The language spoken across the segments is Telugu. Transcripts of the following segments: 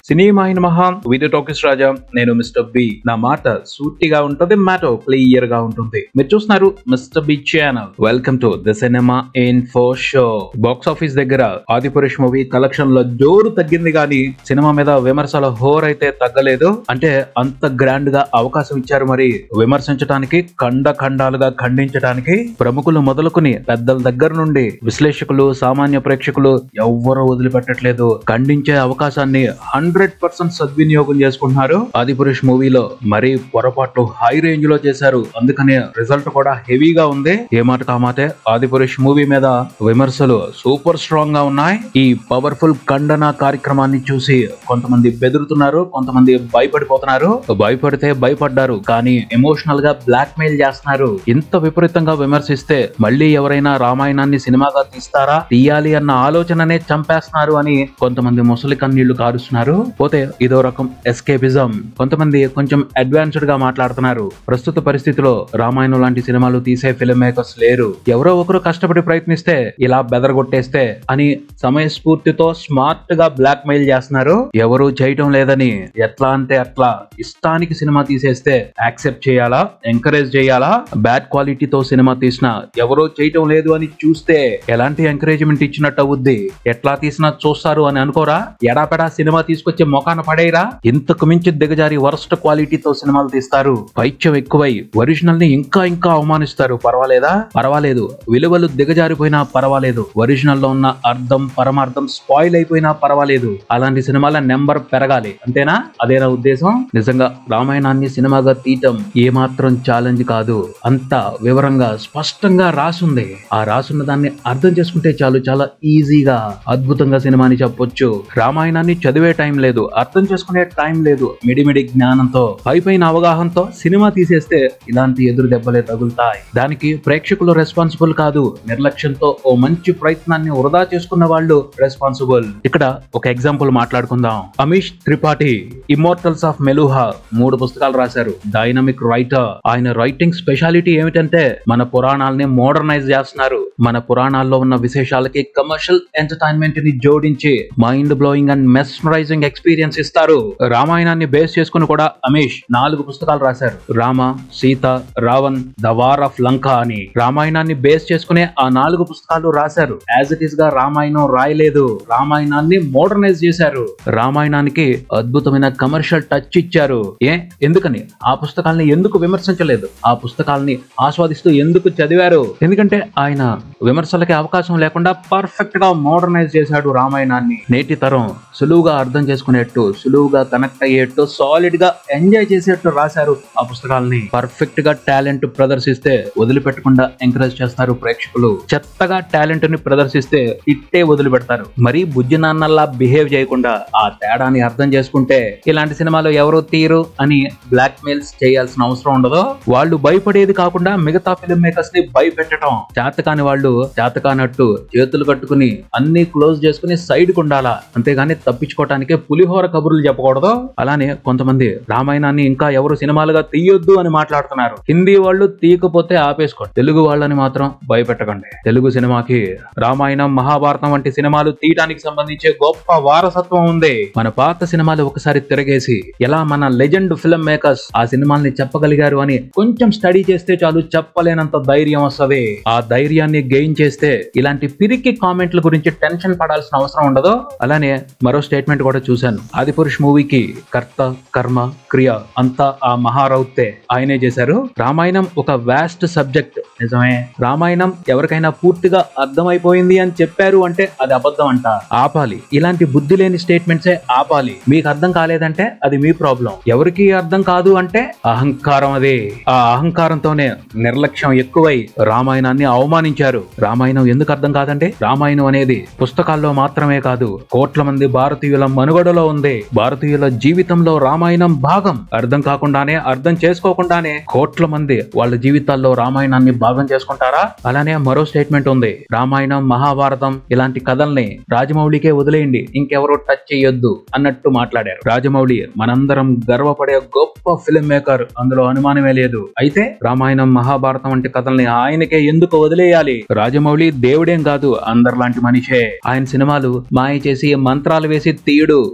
సినిమాయిన్ మహా వీడియో టాకీస్ రాజా నేను మిస్టర్ బి నా మాట సూటిగా ఉంటుంది మ్యాటర్ క్లియర్ గా ఉంటుంది మీరు చూస్తున్నారు mister B channel welcome to the cinema info show box office దగ్గర ఆదిపురుష్ మూవీ కలెక్షన్ లో జోరు తగ్గింది కానీ సినిమా మీద విమర్శల హోర్ అయితే తగ్గలేదు అంటే అంత గ్రాండ్ గా అవకాశం ఇచ్చారు మరి విమర్శించడానికి ఖండ ఖండాలుగా ఖండించడానికి ప్రముఖులు మొదలుకుని పెద్దల దగ్గర నుండి విశ్లేషకులు సామాన్య ప్రేక్షకులు ఎవ్వరూ వదిలిపెట్టట్లేదు ఖండించే అవకాశాన్ని హండ్రెడ్ పర్సెంట్ సద్వినియోగం చేసుకుంటున్నారు ఆదిపురుష్ మూవీలో మరీ పొరపాట్లు హై రేంజ్ లో చేశారు అందుకనే రిజల్ట్ కూడా హెవీగా ఉంది ఏ మాట కామాటే ఆదిపురుష్ మూవీ మీద విమర్శలు సూపర్ స్ట్రాంగ్ గా ఉన్నాయి ఈ పవర్ఫుల్ ఖండన కార్యక్రమాన్ని చూసి కొంతమంది బెదురుతున్నారు కొంతమంది భయపడిపోతున్నారు భయపడితే భయపడ్డారు కానీ ఎమోషనల్ గా బ్లాక్ మెయిల్ చేస్తున్నారు ఇంత విపరీతంగా విమర్శిస్తే మళ్ళీ ఎవరైనా రామాయణాన్ని సినిమాగా తీస్తారా తీయాలి అన్న ఆలోచననే చంపేస్తున్నారు అని కొంతమంది ముసలి కన్నీళ్లు కారుస్తున్నారు పోతే ఇదో రకం ఎస్కేపిజం కొంతమంది కొంచెం అడ్వాన్స్డ్ గా మాట్లాడుతున్నారు ప్రస్తుత పరిస్థితిలో రామాయణం లాంటి సినిమాలు తీసే ఫిల్మ్ మేకర్స్ లేరు ఎవరో ఒకరు కష్టపడి ప్రయత్నిస్తే ఇలా బెదరగొట్టేస్తే అని సమయస్ఫూర్తితో స్మార్ట్ గా బ్లాక్ మెయిల్ చేస్తున్నారు ఎవరు చేయటం లేదని ఎట్లా అంటే అట్లా ఇష్టానికి సినిమా తీసేస్తే యాక్సెప్ట్ చేయాలా ఎంకరేజ్ చేయాలా బ్యాడ్ క్వాలిటీతో సినిమా తీసినా ఎవరో చేయటం లేదు అని చూస్తే ఎలాంటి ఎంకరేజ్మెంట్ ఇచ్చినట్టు అవుద్ది ఎట్లా తీసినా చూస్తారు అని అనుకోరా ఎడాపెడా సినిమా తీసుకొచ్చే మొఖాన పడేయరా ఇంతకు మించి దిగజారి వరస్ట్ క్వాలిటీతో సినిమాలు తీస్తారు పైత్యం ఎక్కువై ఒరిజినల్ ని ఇంకా ఇంకా అవమానిస్తారు పర్వాలేదా పర్వాలేదు విలువలు దిగజారిపోయినా పర్వాలేదు ఒరిజినల్ లో ఉన్న అర్థం పరమార్థం స్పాయిల్ అయిపోయినా పర్వాలేదు అలాంటి సినిమాల నెంబర్ పెరగాలి అంతేనా అదేనా ఉద్దేశం నిజంగా రామాయణాన్ని సినిమాగా తీయటం ఏమాత్రం ఛాలెంజ్ కాదు అంత వివరంగా స్పష్టంగా రాసుంది ఆ రాసున్న దాన్ని అర్థం చేసుకుంటే చాలు చాలా ఈజీగా అద్భుతంగా సినిమాని చెప్పొచ్చు రామాయణాన్ని చదివే టైం లేదు అర్థం చేసుకునే టైం లేదు మిడిమిడి జ్ఞానంతో పైపైన అవగాహనతో సినిమా తీసేస్తే ఇలాంటి ఎదురు దెబ్బలే తగులుతాయి దానికి ప్రేక్షకులు రెస్పాన్సిబుల్ కాదు నిర్లక్ష్యంతో ఓ మంచి ప్రయత్నాన్ని వృధా చేసుకున్న వాళ్ళు రెస్పాన్సిబుల్ ఇక్కడ ఒక ఎగ్జాంపుల్ మాట్లాడుకుందాం అమీష్ త్రిపాఠి ఇమ్మోర్టల్స్ ఆఫ్ మెలుహా మూడు పుస్తకాలు రాశారు డైనమిక్ రైటర్ ఆయన రైటింగ్ స్పెషాలిటీ ఏమిటంటే మన పురాణాలని మోడర్నైజ్ చేస్తున్నారు మన పురాణాల్లో ఉన్న విశేషాలకి కమర్షియల్ ఎంటర్టైన్మెంట్ ని జోడించి mind blowing and mesmerising experience ఇస్తారు రామాయణాన్ని బేస్ చేసుకుని కూడా అమీష్ నాలుగు పుస్తకాలు రాశారు Rama Sita Raavan the war of Lanka అని రామాయణాన్ని బేస్ చేసుకునే ఆ నాలుగు పుస్తకాలు రాశారు యాజ్ ఇట్ ఈస్ గా రామాయణం రాయలేదు రామాయణాన్ని మోడర్నైజ్ చేశారు రామాయణానికి అద్భుతమైన కమర్షియల్ టచ్ ఇచ్చారు ఏ ఎందుకని ఆ పుస్తకాలని ఎందుకు విమర్శించలేదు ఆ పుస్తకాలని ఆస్వాదిస్తూ ఎందుకు చదివారు ఎందుకంటే ఆయన విమర్శలకి అవకాశం లేకుండా పర్ఫెక్ట్ గా మోడర్నైజ్ చేశాడు రామాయణాన్ని నేటి తరం సులువుగా అర్థం చేసుకునేట్టు సులువుగా కనెక్ట్ అయ్యేట్టు సాలిడ్ గా ఎంజాయ్ చేసేట్టు రాశారు ఆ పుస్తకాలని పర్ఫెక్ట్ గా టాలెంట్ ప్రదర్శిస్తే వదిలిపెట్టకుండా ఎంకరేజ్ చేస్తారు ప్రేక్షకులు చెత్తగా టాలెంట్ ని ప్రదర్శిస్తే ఇట్టే వదిలిపెడతారు మరీ బుజ్జి నాన్నల్లా బిహేవ్ చేయకుండా ఆ తేడాని అర్థం చేసుకుంటే ఇలాంటి సినిమాలు ఎవరు తీరు అని బ్లాక్ మెయిల్స్ చేయాల్సిన అవసరం ఉండదు వాళ్ళు భయపడేది కాకుండా మిగతా ఫిల్మ్ మేకర్స్ ని భయపెట్టడం చేతకాని వాళ్ళు చేతకానట్టు చేతులు కట్టుకుని అన్ని క్లోజ్ చేసుకుని సైడ్ ఉండాలా అంతేగాని తప్పించుకోవటానికి పులిహోర కబుర్లు చెప్పకూడదు అలానే కొంతమంది రామాయణాన్ని ఇంకా ఎవరు సినిమాలుగా తీయొద్దు అని మాట్లాడుతున్నారు హిందీ వాళ్ళు తీయకపోతే ఆపేసుకోండి తెలుగు వాళ్ళని మాత్రం భయపెట్టకండి తెలుగు సినిమాకి రామాయణం మహాభారతం వంటి సినిమాలు తీయటానికి సంబంధించే గొప్ప వారసత్వం ఉంది మన పాత సినిమాలు ఒకసారి తిరగేసి ఎలా మన లెజెండ్ ఫిల్మ్ మేకర్స్ ఆ సినిమాల్ని చెప్పగలిగారు అని కొంచెం స్టడీ చేస్తే చాలు చెప్పలేనంత ధైర్యం వస్తది ఆ ధైర్యాన్ని గెయిన్ చేస్తే ఇలాంటి పిరికి కామెంట్ల గురించి టెన్షన్ పడాల్సిన అవసరం ఉండదు అలానే మరో స్టేట్మెంట్ కూడా చూశాను ఆదిపురుష్ మూవీకి కర్త కర్మ క్రియ అంతా ఆ మహారౌతే ఆయనే చేశారు రామాయణం ఒక వాస్ట్ సబ్జెక్ట్ నిజమే రామాయణం ఎవరికైనా పూర్తిగా అర్థమైపోయింది అని చెప్పారు అంటే అది అబద్ధం అంట ఆపాలి ఇలాంటి బుద్ధి లేని స్టేట్మెంట్సే ఆపాలి మీకు అర్థం కాలేదంటే అది మీ ప్రాబ్లం ఎవరికి అర్థం కాదు అంటే అహంకారం అదే ఆ అహంకారంతోనే నిర్లక్ష్యం ఎక్కువై రామాయణాన్ని అవమానించారు రామాయణం ఎందుకు అర్థం కాదంటే రామాయణం అనేది పుస్తకాల్లో మాత్రమే కాదు కోట్ల మంది భారతీయుల మనుగడలో ఉంది భారతీయుల జీవితంలో రామాయణం భాగం అర్థం కాకుండానే అర్థం చేసుకోకుండానే కోట్ల మంది వాళ్ళ జీవితాల్లో రామాయణాన్ని భాగం చేసుకుంటారా అలానే మరో స్టేట్మెంట్ ఉంది రామాయణం మహాభారతం ఇలాంటి కథల్ని రాజమౌళికే వదిలేయండి ఇంకెవరో టచ్ చేయొద్దు అన్నట్టు మాట్లాడారు రాజమౌళి మనందరం గర్వపడే గొప్ప ఫిల్మ్ మేకర్ అందులో అనుమానమే లేదు అయితే రామాయణం మహాభారతం వంటి కథల్ని ఆయనకే ఎందుకు వదిలేయాలి రాజమౌళి దేవుడేం కాదు అందరిలాంటి మనిషే ఆయన సినిమాలు మాయ చేసి మంత్రాలు వేసి తీయడు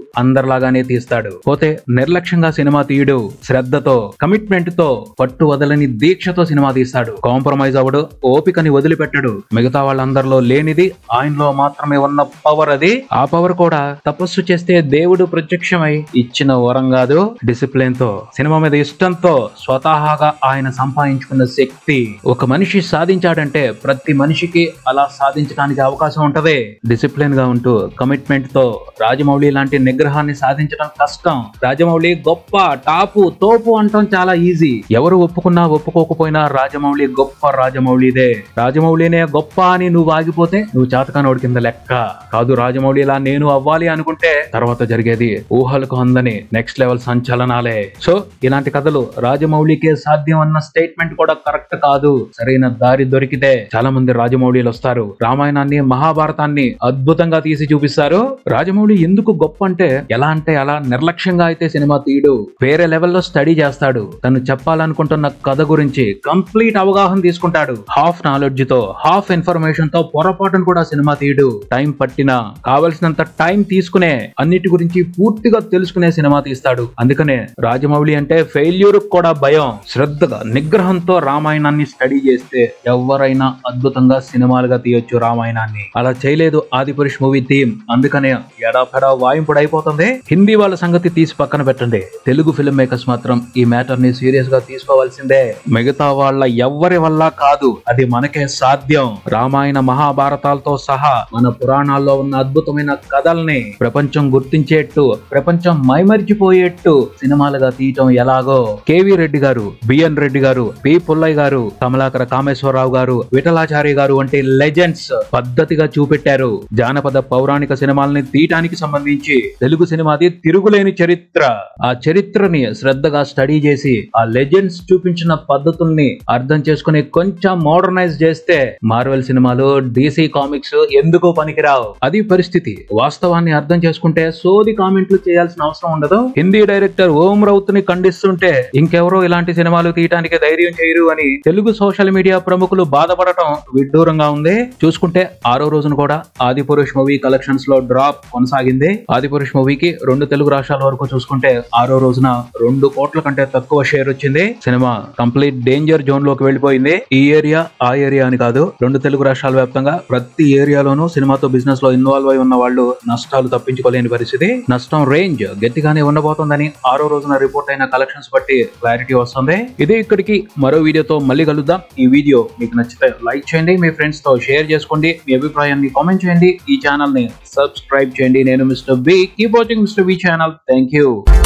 అందరిలాగానే తీస్తాడు పోతే నిర్లక్ష్యంగా సినిమా తీయడు శ్రద్ధతో కమిట్మెంట్ తో పట్టు వదలని దీక్షతో సినిమా తీస్తాడు కాంప్రమైజ్ అవడు ఓపికని వదిలిపెట్టడు మిగతా వాళ్ళందరిలో లేనిది ఆయనలో మాత్రమే ఉన్న పవర్ అది ఆ పవర్ కూడా తపస్సు చేస్తే దేవుడు ప్రత్యక్షమై ఇచ్చిన వరం కాదు డిసిప్లిన్ తో సినిమా మీద ఇష్టంతో స్వతహాగా ఆయన సంపాదించుకున్న శక్తి ఒక మనిషి సాధించాడంటే ప్రతి మనిషికి అలా సాధించడానికి అవకాశం ఉంటది డిసిప్లిన్ గా ఉంటూ కమిట్మెంట్ తో రాజమౌళి లాంటి నిగ్రహాన్ని సాధించడం కష్టం రాజమౌళి గొప్ప టాపు తోపు అంటాం చాలా ఈజీ ఎవరు ఒప్పుకున్నా ఒప్పుకోకపోయినా రాజమౌళి గొప్ప రాజమౌళిదే రాజమౌళినే గొప్ప అని నువ్వు ఆగిపోతే నువ్వు చాతకానోడి కింద లెక్క కాదు రాజమౌళిలా నేను అవ్వాలి అనుకుంటే తర్వాత జరిగేది ఊహలకు అందని నెక్స్ట్ లెవెల్ సంచలనాలే సో ఇలాంటి కథలు రాజమౌళికే సాధ్యం అన్న స్టేట్మెంట్ కూడా కరెక్ట్ కాదు సరైన దారి దొరికితే చాలా మంది రాజమౌళిలు వస్తారు రామాయణాన్ని మహాభారతాన్ని అద్భుతంగా తీసి చూపిస్తారు రాజమౌళి ఎందుకు గొప్ప అంటే ఎలా అంటే అలా నిర్లక్ష్యంగా అయితే సినిమా తీయడు వేరే లెవెల్లో స్టడీ చేస్తాడు తను చెప్పాలనుకుంటున్న కథ గురించి కంప్లీట్ అవగాహన తీసుకుంటాడు హాఫ్ నాలెడ్జ్ తో హాఫ్ ఇన్ఫర్మేషన్ తో పొరపాటును కూడా సినిమా తీయడు టైం పట్టినా కావలసినంత టైం తీసుకునే అన్నిటి గురించి పూర్తిగా తెలుసుకునే సినిమా తీస్తాడు అందుకనే రాజమౌళి అంటే ఫెయిల్యూర్ కూడా భయం శ్రద్ధగా నిగ్రహంతో రామాయణాన్ని స్టడీ చేస్తే ఎవరైనా అద్భుతంగా సినిమాలుగా తీయొచ్చు రామాయణాన్ని అలా చేయలేదు ఆదిపురుష్ మూవీ థీమ్ అందుకనే ఎడాపెడా వాయింపుడు అయిపోతుంది హిందీ వాళ్ళ సంగతి తీసి పక్కన పెట్టండి తెలుగు ఫిల్మ్ మేకర్స్ మాత్రం ఈ మ్యాటర్ ని సీరియస్ గా తీసుకోవాల్సిందే మిగతా వాళ్ళ ఎవ్వరి వల్ల కాదు అది మనకే సాధ్యం రామాయణ మహాభారతాలతో సహా మన పురాణాల్లో ఉన్న అద్భుతమైన కథల్ని ప్రపంచం గుర్తించేట్టు ప్రపంచం మైమరిచిపోయేట్టు సినిమాలుగా తీయటం ఎలాగో కేవి రెడ్డి గారు బిఎన్ రెడ్డి గారు పి పుల్లయ్య గారు కమలాకర కామేశ్వరరావు గారు విఠలాచారి గారు వంటి లెజెండ్స్ పద్ధతిగా చూపెట్టారు జానపద పౌరాణిక సినిమాల్ని తీయటానికి సంబంధించి తెలుగు సినిమాది తిరుగులేని చరిత్ర ఆ చరిత్రని శ్రద్ధగా స్టడీ చేసి ఆ లెజెండ్స్ చూపించిన పద్ధతుల్ని అర్థం చేసుకుని కొంచెం మోడర్నైజ్ చేస్తే మార్వెల్ సినిమాలు డీసీ కామిక్స్ ఎందుకు పనికిరావు అది పరిస్థితి వాస్తవాన్ని అర్థం చేసుకుంటే సోది కామెంట్లు చేయాల్సిన అవసరం ఉండదు హిందీ డైరెక్టర్ ఓం రౌత్ ని ఖండిస్తుంటే ఇంకెవరో ఇలాంటి సినిమాలు తీయటానికి ధైర్యం చేయరు అని తెలుగు సోషల్ మీడియా ప్రముఖులు బాధపడటం విడ్డూరంగా ఉంది చూసుకుంటే ఆరో రోజున కూడా ఆదిపురుష్ మూవీ కలెక్షన్స్ లో డ్రాప్ కొనసాగింది ఆదిపురుష్ మూవీకి రెండు తెలుగు రాష్ట్రాల వరకు చూసుకుంటే ఆరో రోజున రెండు కోట్ల కంటే తక్కువ షేర్ వచ్చింది సినిమా కంప్లీట్ డేంజర్ జోన్ లోకి వెళ్ళిపోయింది ఈ ఏరియా ఆ ఏరియా అని కాదు రెండు తెలుగు రాష్ట్రాల వ్యాప్తంగా ప్రతి ఏరియాలోనూ సినిమాతో బిజినెస్ లో ఇన్వాల్వ్ అయి ఉన్న వాళ్ళు నష్టాలు తప్పించుకోలేని పరిస్థితి నష్టం రేంజ్ గట్టిగానే ఉండబోతోందని ఆరో రోజున రిపోర్ట్ అయిన కలెక్షన్స్ బట్టి క్లారిటీ వస్తుంది ఇదే ఇక్కడికి మరో వీడియోతో మళ్ళీ కలుద్దాం ఈ వీడియో మీకు నచ్చితే లైక్ చేయండి మీ ఫ్రెండ్స్ తో షేర్ చేసుకోండి మీ అభిప్రాయాన్ని కామెంట్ చేయండి ఈ ఛానల్ ని సబ్స్క్రైబ్ చేయండి నేను mister B keep watching mister B channel thank you